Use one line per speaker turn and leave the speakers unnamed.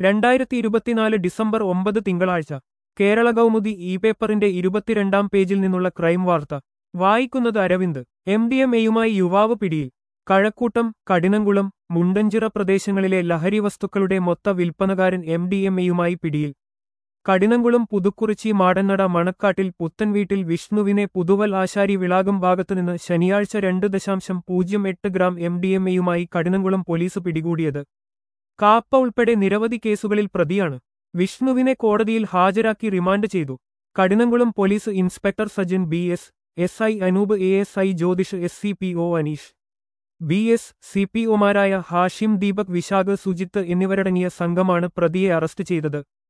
രണ്ടായിരത്തി ഇരുപത്തിനാല് ഡിസംബർ ഒമ്പത് തിങ്കളാഴ്ച കേരള കൗമുദി ഇ പേപ്പറിന്റെ ഇരുപത്തിരണ്ടാം പേജിൽ നിന്നുള്ള ക്രൈം വാർത്ത വായിക്കുന്നത് അരവിന്ദ് എം ഡി എം എയുമായി യുവാവ് പിടിയിൽ കഴക്കൂട്ടം കഠിനംകുളം മുണ്ടഞ്ചിറ പ്രദേശങ്ങളിലെ ലഹരി വസ്തുക്കളുടെ മൊത്ത വിൽപ്പനകാരൻ എം ഡി എം എയുമായി പിടിയിൽ കഠിനംകുളം പുതുക്കുറിച്ചി മാടന്നട മണക്കാട്ടിൽ പുത്തൻവീട്ടിൽ വിഷ്ണുവിനെ പുതുവൽ ആശാരി വിളാകം ഭാഗത്തുനിന്ന് ശനിയാഴ്ച രണ്ട് ദശാംശം പൂജ്യം എട്ട് ഗ്രാം എം ഡി എം എയുമായി കഠിനംകുളം പോലീസ് പിടികൂടിയത് കാപ്പ ഉൾപ്പെടെ നിരവധി കേസുകളിൽ പ്രതിയാണ് വിഷ്ണുവിനെ കോടതിയിൽ ഹാജരാക്കി റിമാൻഡ് ചെയ്തു Kadinamkulam police inspector Sajin B S S I Anoop A S I Jyothish S C P O Aneesh B S C P ഒമാരായ ഹാഷിം ദീപക് വിശാഖ് സുജിത്ത് എന്നിവരടങ്ങിയ സംഘമാണ് പ്രതിയെ അറസ്റ്റ് ചെയ്തത്